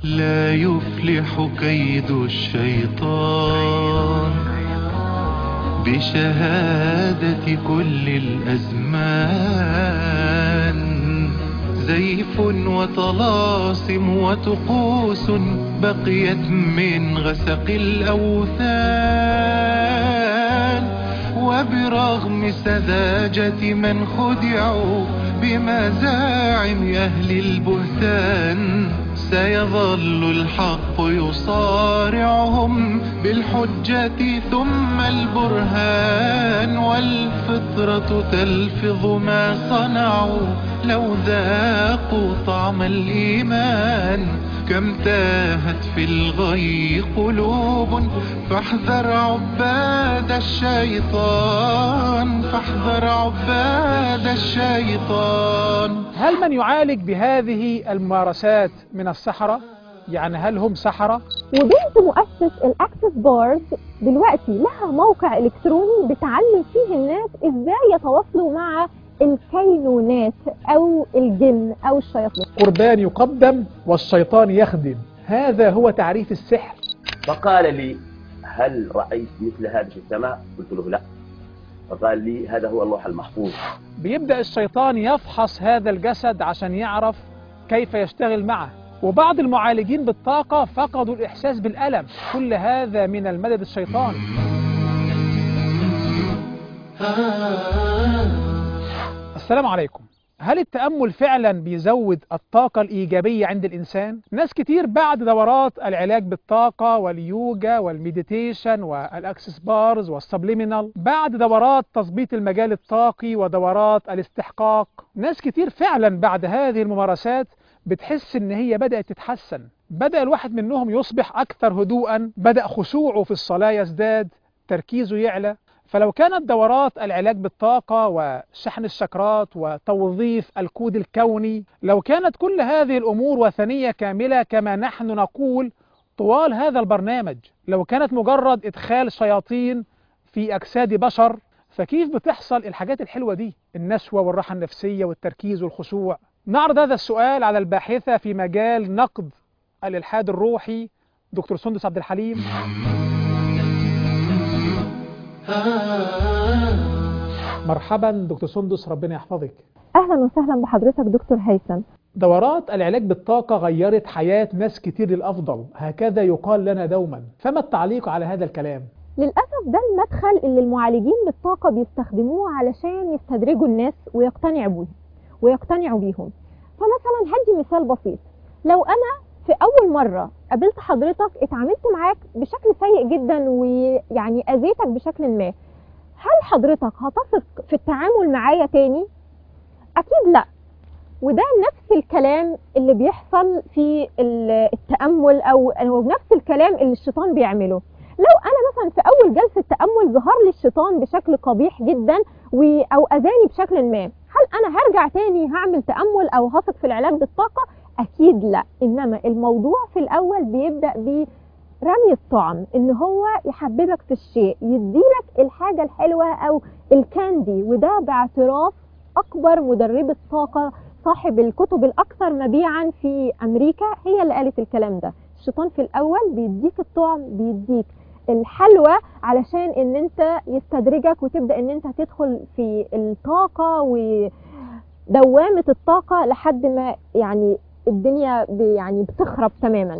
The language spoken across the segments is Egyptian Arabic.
لا يفلح كيد الشيطان بشهادة كل الأزمان زيف وطلاسم وطقوس بقيت من غسق الأوثان وبرغم سذاجة من خدعوا بمزاعم أهل البهتان سيظل الحق يصارعهم بالحجة ثم البرهان والفطرة تلفظ ما صنعوا لو ذاقوا طعم الإيمان كم تاهت في الغي قلوب فاحذر عباد الشيطان فاحذر عباد الشيطان هل من يعالج بهذه الممارسات من السحرة؟ يعني هل هم سحرة؟ وبنت مؤسس الاكسس بارز دلوقتي لها موقع الكتروني بتعلم فيه الناس ازاي يتواصلوا مع الكينونات او الجن او الشياطين قربان يقدم والشيطان يخدم هذا هو تعريف السحر فقال لي هل رأيت مثل هذا في السماء قلت له لا فقال لي هذا هو اللوح المحفوظ بيبدأ الشيطان يفحص هذا الجسد عشان يعرف كيف يشتغل معه وبعض المعالجين بالطاقة فقدوا الإحساس بالألم كل هذا من المدد الشيطاني السلام عليكم هل التأمل فعلا بيزود الطاقة الإيجابية عند الإنسان؟ ناس كتير بعد دورات العلاج بالطاقة واليوجا والميديتيشن والأكسس بارز والسبليمينال بعد دورات تظبيط المجال الطاقي ودورات الاستحقاق ناس كتير فعلا بعد هذه الممارسات بتحس ان هي بدأت تتحسن بدأ الواحد منهم يصبح أكثر هدوءا بدأ خشوعه في الصلاة يزداد تركيزه يعلى فلو كانت دورات العلاج بالطاقة وشحن الشكرات وتوظيف الكود الكوني لو كانت كل هذه الأمور وثنية كاملة كما نحن نقول طوال هذا البرنامج لو كانت مجرد إدخال شياطين في أجساد بشر فكيف بتحصل الحاجات الحلوة دي النشوة والراحة النفسية والتركيز والخشوع نعرض هذا السؤال على الباحثة في مجال نقد الإلحاد الروحي دكتور سندس عبد الحليم مرحبا دكتور سندس ربنا يحفظك اهلا وسهلا بحضرتك دكتور هيثم دورات العلاج بالطاقة غيرت حياة ناس كتير للأفضل هكذا يقال لنا دوما فما التعليق على هذا الكلام؟ للأسف ده المدخل اللي المعالجين بالطاقة بيستخدموه علشان يستدرجوا الناس ويقتنعوا بيه ويقتنعوا بيهم فمثلا هدي مثال بسيط لو أنا في أول مرة قابلت حضرتك اتعاملت معاك بشكل سيء جدا ويعني أذيتك بشكل ما هل حضرتك هتثق في التعامل معايا تاني؟ أكيد لأ وده نفس الكلام اللي بيحصل في التأمل أو أو نفس الكلام اللي الشيطان بيعمله لو أنا مثلا في أول جلسة تأمل ظهر لي الشيطان بشكل قبيح جدا و- أو أذاني بشكل ما هل أنا هرجع تاني هعمل تأمل أو هثق في العلاج بالطاقة؟ أكيد لا إنما الموضوع في الأول بيبدأ برمي الطعم إن هو يحببك في الشيء يديلك الحاجة الحلوة أو الكاندي وده باعتراف أكبر مدربة طاقة صاحب الكتب الأكثر مبيعا في أمريكا هي اللي قالت الكلام ده الشيطان في الأول بيديك الطعم بيديك الحلوى علشان ان انت يستدرجك وتبدا ان انت تدخل في الطاقه ودوامه الطاقه لحد ما يعني الدنيا ب- يعني بتخرب تماما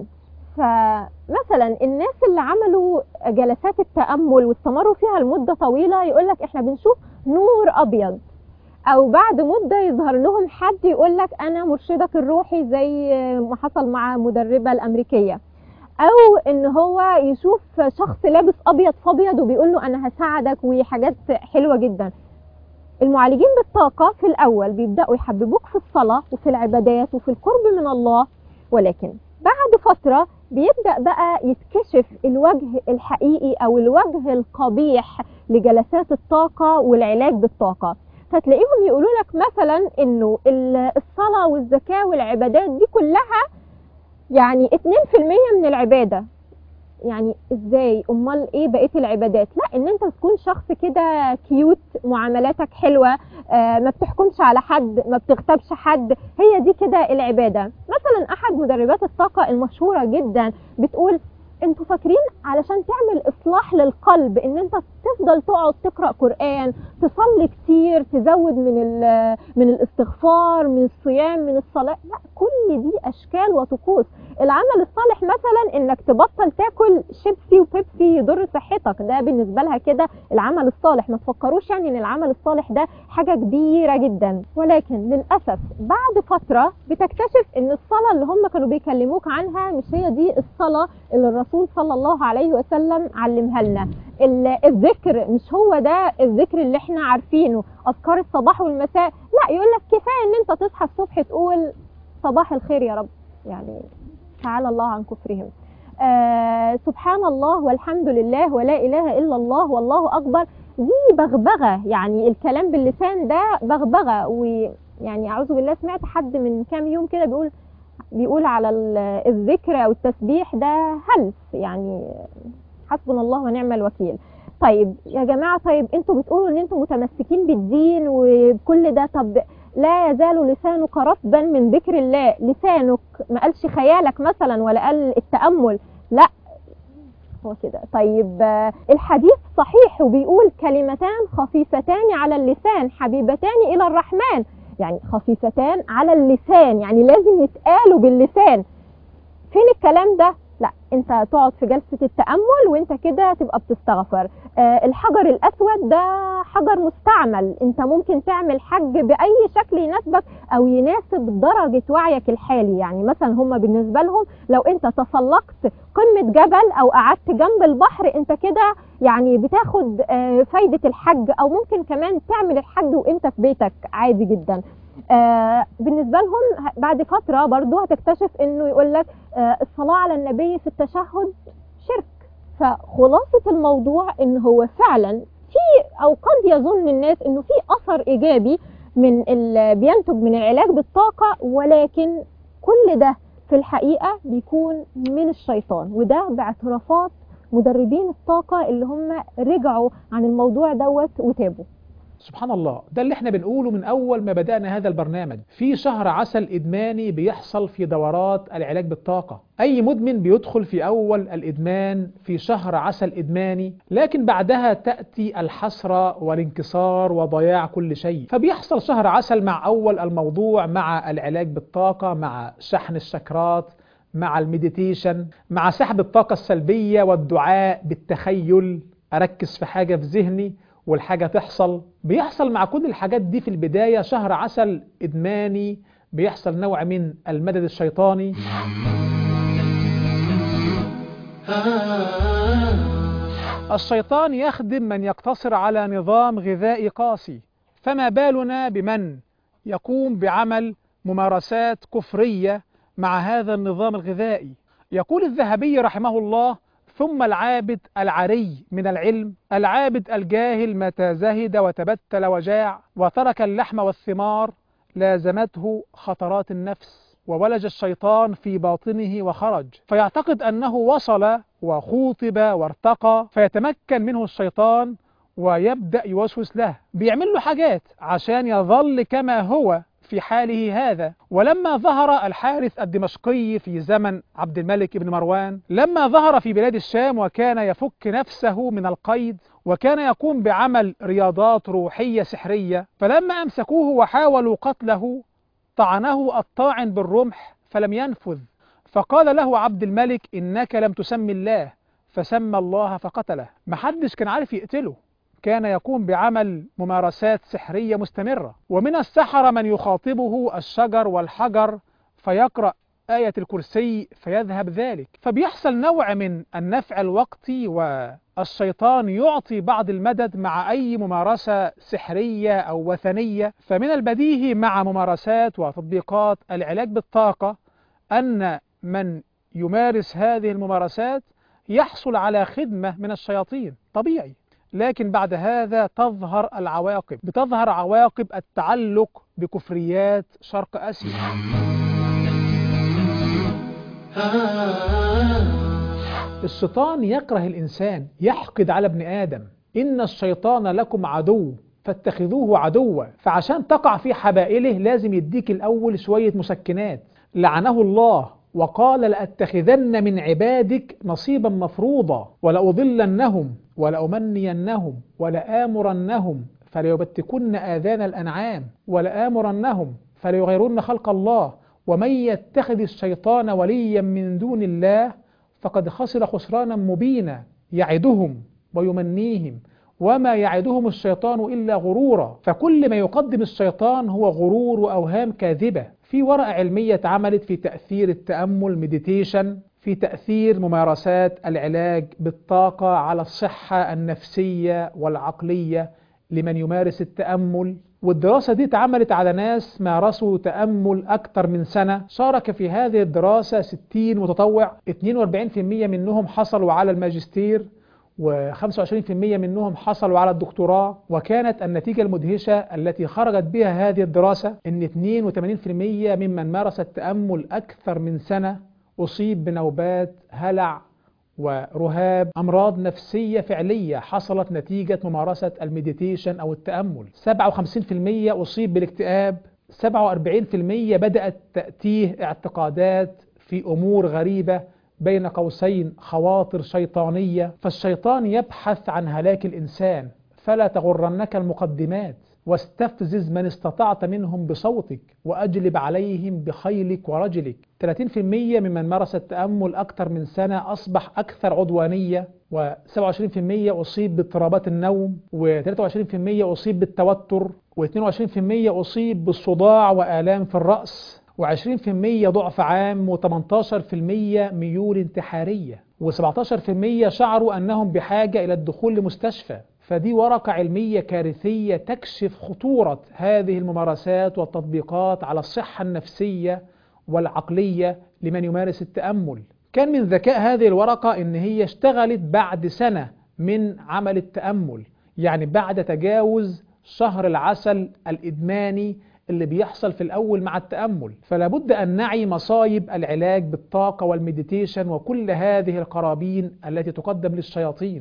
فمثلا الناس اللي عملوا جلسات التامل واستمروا فيها لمده طويله يقول لك احنا بنشوف نور ابيض او بعد مده يظهر لهم حد يقول لك انا مرشدك الروحي زي ما حصل مع مدربه الامريكيه او ان هو يشوف شخص لابس ابيض فابيض وبيقول له انا هساعدك وحاجات حلوه جدا المعالجين بالطاقه في الاول بيبداوا يحببوك في الصلاه وفي العبادات وفي القرب من الله ولكن بعد فتره بيبدا بقى يتكشف الوجه الحقيقي او الوجه القبيح لجلسات الطاقه والعلاج بالطاقه فتلاقيهم يقولوا لك مثلا انه ال- الصلاه والزكاه والعبادات دي كلها يعني 2% من العباده يعني ازاي امال ايه بقيه العبادات لا ان انت تكون شخص كده كيوت معاملاتك حلوه آه ما بتحكمش على حد ما بتغتابش حد هي دي كده العباده مثلا احد مدربات الطاقه المشهوره جدا بتقول انتوا فاكرين علشان تعمل اصلاح للقلب ان انت تفضل تقعد تقرا قران تصلي كتير تزود من ال- من الاستغفار من الصيام من الصلاه لا كل دي اشكال وطقوس العمل الصالح مثلا انك تبطل تاكل شيبسي وبيبسي يضر صحتك ده بالنسبه لها كده العمل الصالح ما تفكروش يعني ان العمل الصالح ده حاجه كبيره جدا ولكن للاسف بعد فتره بتكتشف ان الصلاه اللي هم كانوا بيكلموك عنها مش هي دي الصلاه اللي الرسول صلى الله عليه وسلم علمها لنا ال- الذكر مش هو ده الذكر اللي احنا عارفينه اذكار الصباح والمساء لا يقول لك كفايه ان انت تصحى الصبح تقول صباح الخير يا رب يعني تعالى الله عن كفرهم آه سبحان الله والحمد لله ولا اله الا الله والله اكبر دي بغبغه يعني الكلام باللسان ده بغبغه ويعني اعوذ بالله سمعت حد من كام يوم كده بيقول بيقول على ال- الذكر او التسبيح ده هلس يعني حسبنا الله ونعم الوكيل طيب يا جماعه طيب انتوا بتقولوا ان انتوا متمسكين بالدين وبكل ده طب لا يزال لسانك رطبا من ذكر الله لسانك ما قالش خيالك مثلا ولا قال التامل لا هو كده طيب آه، الحديث صحيح وبيقول كلمتان خفيفتان على اللسان حبيبتان الى الرحمن يعني خفيفتان على اللسان يعني لازم يتقالوا باللسان فين الكلام ده لا انت تقعد في جلسه التامل وانت كده تبقى بتستغفر آه الحجر الاسود ده حجر مستعمل انت ممكن تعمل حج باي شكل يناسبك او يناسب درجه وعيك الحالي يعني مثلا هم بالنسبه لهم لو انت تسلقت قمه جبل او قعدت جنب البحر انت كده يعني بتاخد آه فايده الحج او ممكن كمان تعمل الحج وانت في بيتك عادي جدا آه بالنسبه لهم ه- بعد فتره برضو هتكتشف انه يقول لك آه الصلاه على النبي في التشهد شرك فخلاصه الموضوع ان هو فعلا في او قد يظن الناس انه في اثر ايجابي من ال- بينتج من العلاج بالطاقه ولكن كل ده في الحقيقه بيكون من الشيطان وده باعترافات مدربين الطاقه اللي هم رجعوا عن الموضوع دوت وتابوا سبحان الله ده اللي احنا بنقوله من اول ما بدأنا هذا البرنامج في شهر عسل ادماني بيحصل في دورات العلاج بالطاقة اي مدمن بيدخل في اول الادمان في شهر عسل ادماني لكن بعدها تأتي الحسرة والانكسار وضياع كل شيء فبيحصل شهر عسل مع اول الموضوع مع العلاج بالطاقة مع شحن الشكرات مع المديتيشن مع سحب الطاقة السلبية والدعاء بالتخيل أركز في حاجة في ذهني والحاجة تحصل بيحصل مع كل الحاجات دي في البداية شهر عسل إدماني بيحصل نوع من المدد الشيطاني الشيطان يخدم من يقتصر على نظام غذائي قاسي فما بالنا بمن يقوم بعمل ممارسات كفرية مع هذا النظام الغذائي يقول الذهبي رحمه الله ثم العابد العري من العلم العابد الجاهل متى زهد وتبتل وجاع وترك اللحم والثمار لازمته خطرات النفس وولج الشيطان في باطنه وخرج فيعتقد أنه وصل وخوطب وارتقى فيتمكن منه الشيطان ويبدأ يوسوس له بيعمل له حاجات عشان يظل كما هو في حاله هذا ولما ظهر الحارث الدمشقي في زمن عبد الملك بن مروان لما ظهر في بلاد الشام وكان يفك نفسه من القيد وكان يقوم بعمل رياضات روحية سحرية فلما أمسكوه وحاولوا قتله طعنه الطاعن بالرمح فلم ينفذ فقال له عبد الملك إنك لم تسمي الله فسمى الله فقتله محدش كان عارف يقتله كان يقوم بعمل ممارسات سحرية مستمرة ومن السحرة من يخاطبه الشجر والحجر فيقرأ آية الكرسي فيذهب ذلك فبيحصل نوع من النفع الوقتي والشيطان يعطي بعض المدد مع أي ممارسة سحرية أو وثنية فمن البديهي مع ممارسات وتطبيقات العلاج بالطاقة أن من يمارس هذه الممارسات يحصل على خدمة من الشياطين طبيعي لكن بعد هذا تظهر العواقب بتظهر عواقب التعلق بكفريات شرق آسيا الشيطان يكره الإنسان يحقد على ابن آدم إن الشيطان لكم عدو فاتخذوه عدوا فعشان تقع في حبائله لازم يديك الأول شوية مسكنات لعنه الله وقال لأتخذن من عبادك نصيبا مفروضا ولأضلنهم ولأمنينهم ولآمرنهم فليبتكن آذان الأنعام ولآمرنهم فليغيرن خلق الله ومن يتخذ الشيطان وليا من دون الله فقد خسر خسرانا مبينا يعدهم ويمنيهم وما يعدهم الشيطان إلا غرورا فكل ما يقدم الشيطان هو غرور وأوهام كاذبة في ورقة علمية اتعملت في تأثير التأمل مديتيشن في تأثير ممارسات العلاج بالطاقة على الصحة النفسية والعقلية لمن يمارس التأمل والدراسة دي اتعملت على ناس مارسوا تأمل أكثر من سنة شارك في هذه الدراسة 60 متطوع 42% منهم حصلوا على الماجستير و25% منهم حصلوا على الدكتوراه وكانت النتيجة المدهشة التي خرجت بها هذه الدراسة أن 82% ممن مارس التأمل أكثر من سنة أصيب بنوبات هلع ورهاب أمراض نفسية فعلية حصلت نتيجة ممارسة المديتيشن أو التأمل 57% أصيب بالاكتئاب 47% بدأت تأتيه اعتقادات في أمور غريبة بين قوسين خواطر شيطانية فالشيطان يبحث عن هلاك الإنسان فلا تغرنك المقدمات واستفزز من استطعت منهم بصوتك وأجلب عليهم بخيلك ورجلك 30% ممن مارس التأمل أكثر من سنة أصبح أكثر عدوانية و27% أصيب باضطرابات النوم و23% أصيب بالتوتر و22% أصيب بالصداع وآلام في الرأس و20% ضعف عام و18% ميول انتحارية و17% شعروا أنهم بحاجة إلى الدخول لمستشفى فدي ورقة علمية كارثية تكشف خطورة هذه الممارسات والتطبيقات على الصحة النفسية والعقلية لمن يمارس التأمل كان من ذكاء هذه الورقة إن هي اشتغلت بعد سنة من عمل التأمل يعني بعد تجاوز شهر العسل الإدماني اللي بيحصل في الأول مع التأمل فلا بد أن نعي مصايب العلاج بالطاقة والمديتيشن وكل هذه القرابين التي تقدم للشياطين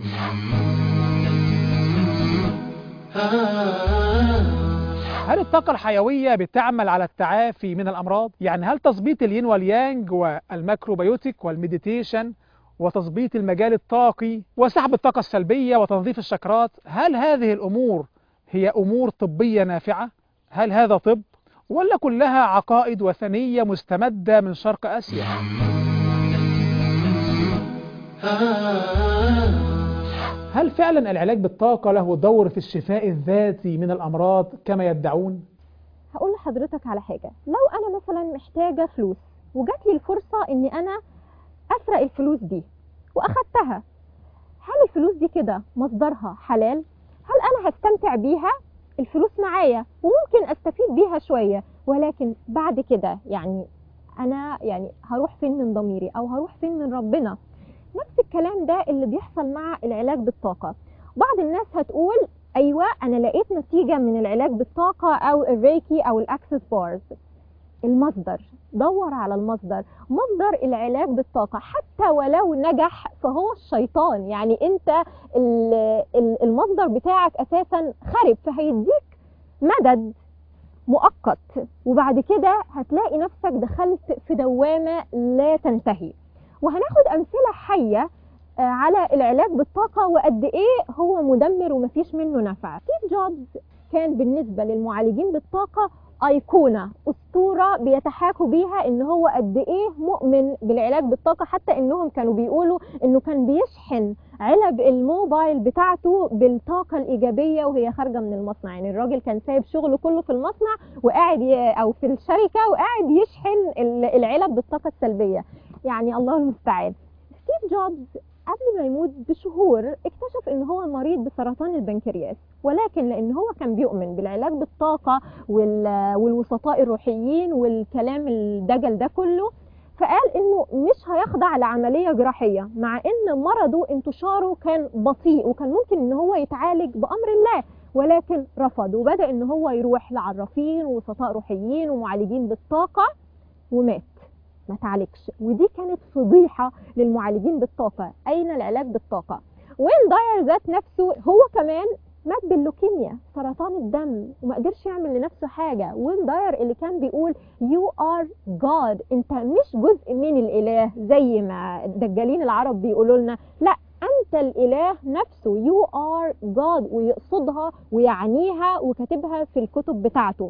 هل الطاقة الحيوية بتعمل على التعافي من الأمراض؟ يعني هل تظبيط الين واليانج والماكروبيوتيك والمديتيشن وتظبيط المجال الطاقي وسحب الطاقة السلبية وتنظيف الشكرات هل هذه الأمور هي أمور طبية نافعة؟ هل هذا طب؟ ولا كلها عقائد وثنية مستمدة من شرق آسيا؟ هل فعلا العلاج بالطاقة له دور في الشفاء الذاتي من الأمراض كما يدعون؟ هقول لحضرتك على حاجة لو أنا مثلا محتاجة فلوس وجات لي الفرصة إني أنا أسرق الفلوس دي وأخدتها هل الفلوس دي كده مصدرها حلال؟ هل أنا هستمتع بيها؟ الفلوس معايا وممكن أستفيد بيها شوية ولكن بعد كده يعني أنا يعني هروح فين من ضميري أو هروح فين من ربنا نفس الكلام ده اللي بيحصل مع العلاج بالطاقة بعض الناس هتقول أيوة أنا لقيت نتيجة من العلاج بالطاقة أو الريكي أو الأكسس بارز المصدر دور على المصدر مصدر العلاج بالطاقة حتى ولو نجح فهو الشيطان يعني انت المصدر بتاعك اساسا خرب فهيديك مدد مؤقت وبعد كده هتلاقي نفسك دخلت في دوامة لا تنتهي وهناخد أمثلة حية على العلاج بالطاقة وقد إيه هو مدمر ومفيش منه نفع ستيف جوبز كان بالنسبة للمعالجين بالطاقة أيقونة أسطورة بيتحاكوا بيها إن هو قد إيه مؤمن بالعلاج بالطاقة حتى إنهم كانوا بيقولوا إنه كان بيشحن علب الموبايل بتاعته بالطاقة الإيجابية وهي خارجة من المصنع يعني الراجل كان سايب شغله كله في المصنع وقاعد ي... أو في الشركة وقاعد يشحن العلب بالطاقة السلبية يعني الله المستعان ستيف جوبز قبل ما يموت بشهور اكتشف ان هو مريض بسرطان البنكرياس ولكن لان هو كان بيؤمن بالعلاج بالطاقه والوسطاء الروحيين والكلام الدجل ده كله فقال انه مش هيخضع لعمليه جراحيه مع ان مرضه انتشاره كان بطيء وكان ممكن ان هو يتعالج بامر الله ولكن رفض وبدا ان هو يروح لعرافين ووسطاء روحيين ومعالجين بالطاقه ومات ما تعالجش ودي كانت فضيحه للمعالجين بالطاقه اين العلاج بالطاقه وين داير ذات نفسه هو كمان مات باللوكيميا سرطان الدم وما قدرش يعمل لنفسه حاجه وين داير اللي كان بيقول يو ار جاد انت مش جزء من الاله زي ما الدجالين العرب بيقولوا لنا لا انت الاله نفسه يو ار جاد ويقصدها ويعنيها وكاتبها في الكتب بتاعته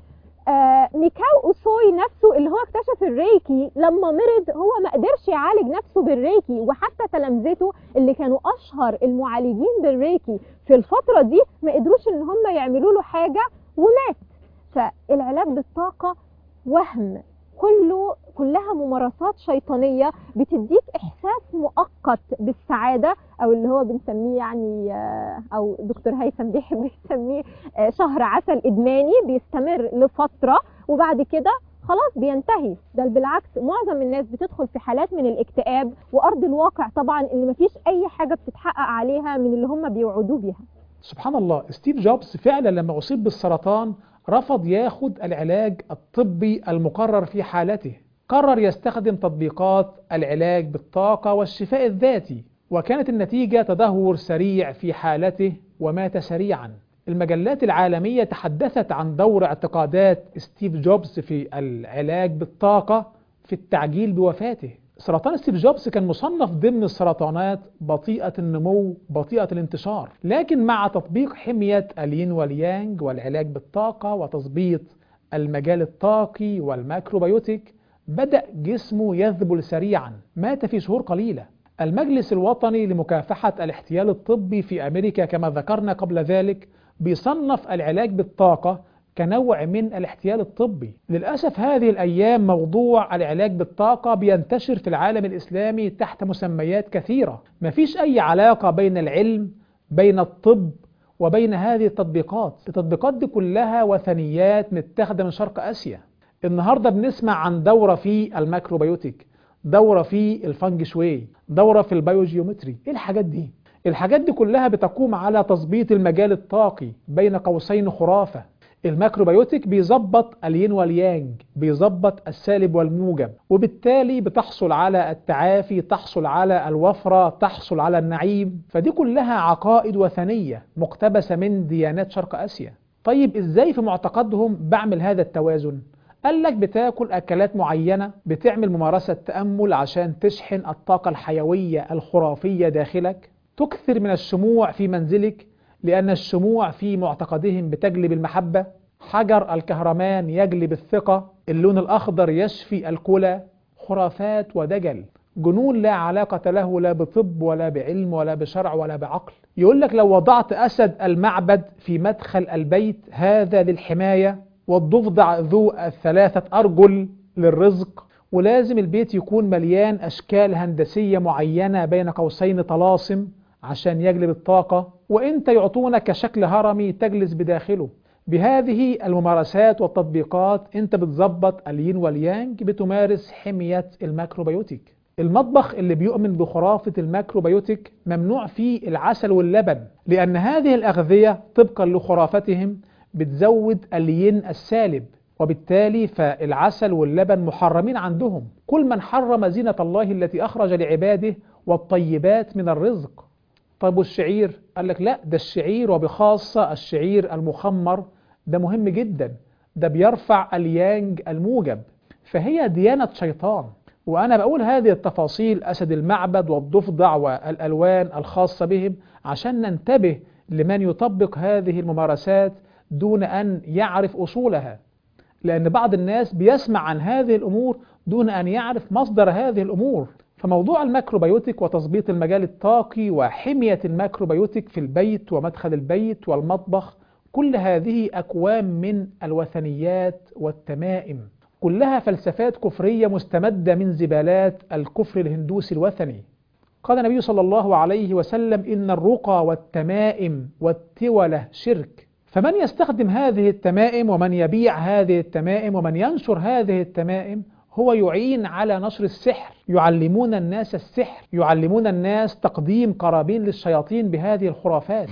آه ميكاو اوسوي نفسه اللي هو اكتشف الريكي لما مرض هو ما قدرش يعالج نفسه بالريكي وحتى تلامذته اللي كانوا اشهر المعالجين بالريكي في الفتره دي ما قدروش ان هم يعملوا له حاجه ومات فالعلاج بالطاقه وهم كله كلها ممارسات شيطانيه بتديك احساس مؤقت بالسعاده او اللي هو بنسميه يعني آه، او دكتور هيثم بيحب يسميه آه، شهر عسل ادماني بيستمر لفتره وبعد كده خلاص بينتهي ده بالعكس معظم الناس بتدخل في حالات من الاكتئاب وارض الواقع طبعا اللي مفيش اي حاجه بتتحقق عليها من اللي هم بيوعدوه بيها سبحان الله ستيف جوبز فعلا لما أصيب بالسرطان رفض ياخد العلاج الطبي المقرر في حالته قرر يستخدم تطبيقات العلاج بالطاقة والشفاء الذاتي وكانت النتيجة تدهور سريع في حالته ومات سريعا المجلات العالمية تحدثت عن دور اعتقادات ستيف جوبز في العلاج بالطاقة في التعجيل بوفاته سرطان ستيف جوبز كان مصنف ضمن السرطانات بطيئة النمو بطيئة الانتشار لكن مع تطبيق حمية الين واليانج والعلاج بالطاقة وتظبيط المجال الطاقي والماكروبيوتيك بدأ جسمه يذبل سريعا مات في شهور قليلة المجلس الوطني لمكافحة الاحتيال الطبي في أمريكا كما ذكرنا قبل ذلك بيصنف العلاج بالطاقة كنوع من الاحتيال الطبي للأسف هذه الأيام موضوع العلاج بالطاقة بينتشر في العالم الإسلامي تحت مسميات كثيرة مفيش أي علاقة بين العلم بين الطب وبين هذه التطبيقات التطبيقات دي كلها وثنيات متاخدة من شرق آسيا النهاردة بنسمع عن دورة في الماكروبيوتيك دورة في الفانج شوي دورة في البيوجيومتري ايه الحاجات دي الحاجات دي كلها بتقوم على تظبيط المجال الطاقي بين قوسين خرافة الماكروبيوتيك بيظبط الين واليانج بيظبط السالب والموجب وبالتالي بتحصل على التعافي تحصل على الوفرة تحصل على النعيم فدي كلها عقائد وثنية مقتبسة من ديانات شرق آسيا طيب ازاي في معتقدهم بعمل هذا التوازن قال لك بتاكل اكلات معينة بتعمل ممارسة تأمل عشان تشحن الطاقة الحيوية الخرافية داخلك تكثر من الشموع في منزلك لأن الشموع في معتقدهم بتجلب المحبة حجر الكهرمان يجلب الثقة اللون الأخضر يشفي الكلى خرافات ودجل جنون لا علاقة له لا بطب ولا بعلم ولا بشرع ولا بعقل يقول لك لو وضعت أسد المعبد في مدخل البيت هذا للحماية والضفدع ذو الثلاثة أرجل للرزق ولازم البيت يكون مليان أشكال هندسية معينة بين قوسين طلاسم عشان يجلب الطاقة وانت يعطونك شكل هرمي تجلس بداخله بهذه الممارسات والتطبيقات انت بتظبط الين واليانج بتمارس حمية الماكروبيوتيك المطبخ اللي بيؤمن بخرافة الماكروبيوتيك ممنوع فيه العسل واللبن لأن هذه الأغذية طبقا لخرافتهم بتزود الين السالب وبالتالي فالعسل واللبن محرمين عندهم كل من حرم زينة الله التي أخرج لعباده والطيبات من الرزق طيب والشعير قال لك لا ده الشعير وبخاصة الشعير المخمر ده مهم جدا ده بيرفع اليانج الموجب فهي ديانة شيطان وأنا بقول هذه التفاصيل أسد المعبد والضفدع والألوان الخاصة بهم عشان ننتبه لمن يطبق هذه الممارسات دون أن يعرف أصولها لأن بعض الناس بيسمع عن هذه الأمور دون أن يعرف مصدر هذه الأمور فموضوع الماكروبيوتيك وتظبيط المجال الطاقي وحمية الماكروبيوتيك في البيت ومدخل البيت والمطبخ كل هذه أكوام من الوثنيات والتمائم كلها فلسفات كفرية مستمدة من زبالات الكفر الهندوسي الوثني قال النبي صلى الله عليه وسلم إن الرقى والتمائم والتولة شرك فمن يستخدم هذه التمائم ومن يبيع هذه التمائم ومن ينشر هذه التمائم هو يعين على نشر السحر يعلمون الناس السحر يعلمون الناس تقديم قرابين للشياطين بهذه الخرافات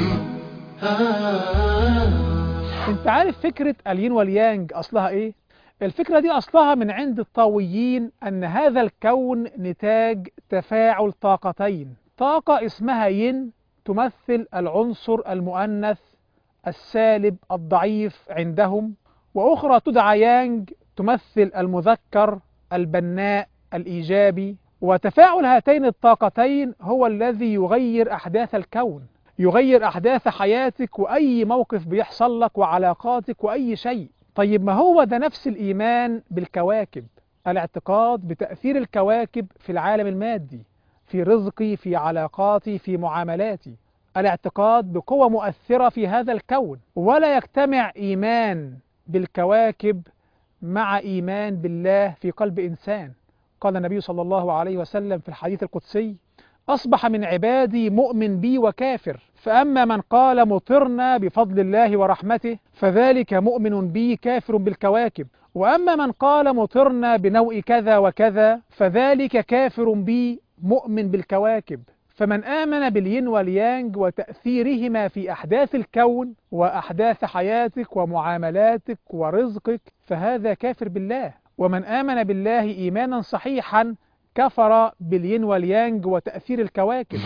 انت عارف فكرة الين واليانج اصلها ايه الفكرة دي أصلها من عند الطاويين أن هذا الكون نتاج تفاعل طاقتين طاقة اسمها ين تمثل العنصر المؤنث السالب الضعيف عندهم وأخرى تدعى يانج تمثل المذكر البناء الإيجابي وتفاعل هاتين الطاقتين هو الذي يغير أحداث الكون يغير أحداث حياتك وأي موقف بيحصل لك وعلاقاتك وأي شيء طيب ما هو ده نفس الإيمان بالكواكب الاعتقاد بتأثير الكواكب في العالم المادي في رزقي في علاقاتي في معاملاتي الاعتقاد بقوة مؤثرة في هذا الكون ولا يجتمع إيمان بالكواكب مع إيمان بالله في قلب إنسان قال النبي صلى الله عليه وسلم في الحديث القدسي أصبح من عبادي مؤمن بي وكافر فأما من قال مطرنا بفضل الله ورحمته فذلك مؤمن بي كافر بالكواكب وأما من قال مطرنا بنوء كذا وكذا فذلك كافر بي مؤمن بالكواكب فمن آمن بالين واليانج وتأثيرهما في أحداث الكون وأحداث حياتك ومعاملاتك ورزقك فهذا كافر بالله ومن آمن بالله إيمانا صحيحا كفر بالين واليانج وتأثير الكواكب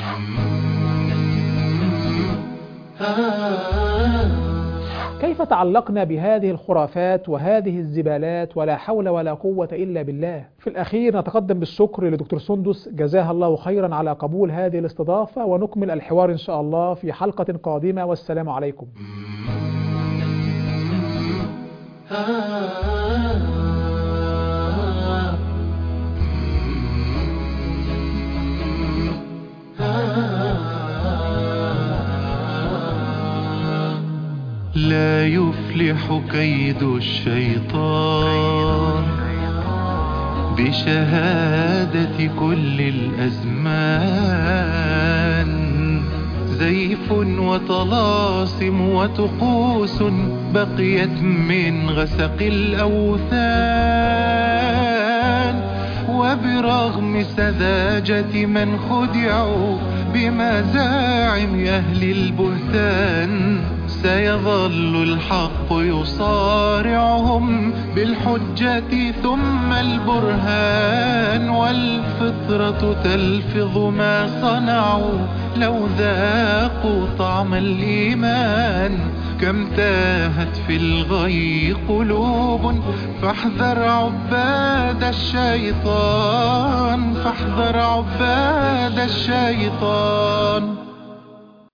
كيف تعلقنا بهذه الخرافات وهذه الزبالات ولا حول ولا قوة إلا بالله في الأخير نتقدم بالشكر لدكتور سندس جزاها الله خيرا على قبول هذه الاستضافة ونكمل الحوار إن شاء الله في حلقة قادمة والسلام عليكم لا يفلح كيد الشيطان بشهادة كل الأزمان زيف وطلاسم وطقوس بقيت من غسق الأوثان وبرغم سذاجة من خدعوا بمزاعم أهل البهتان سيظل الحق يصارعهم بالحجة ثم البرهان والفطرة تلفظ ما صنعوا لو ذاقوا طعم الإيمان كم تاهت في الغي قلوب فاحذر عباد الشيطان فاحذر عباد الشيطان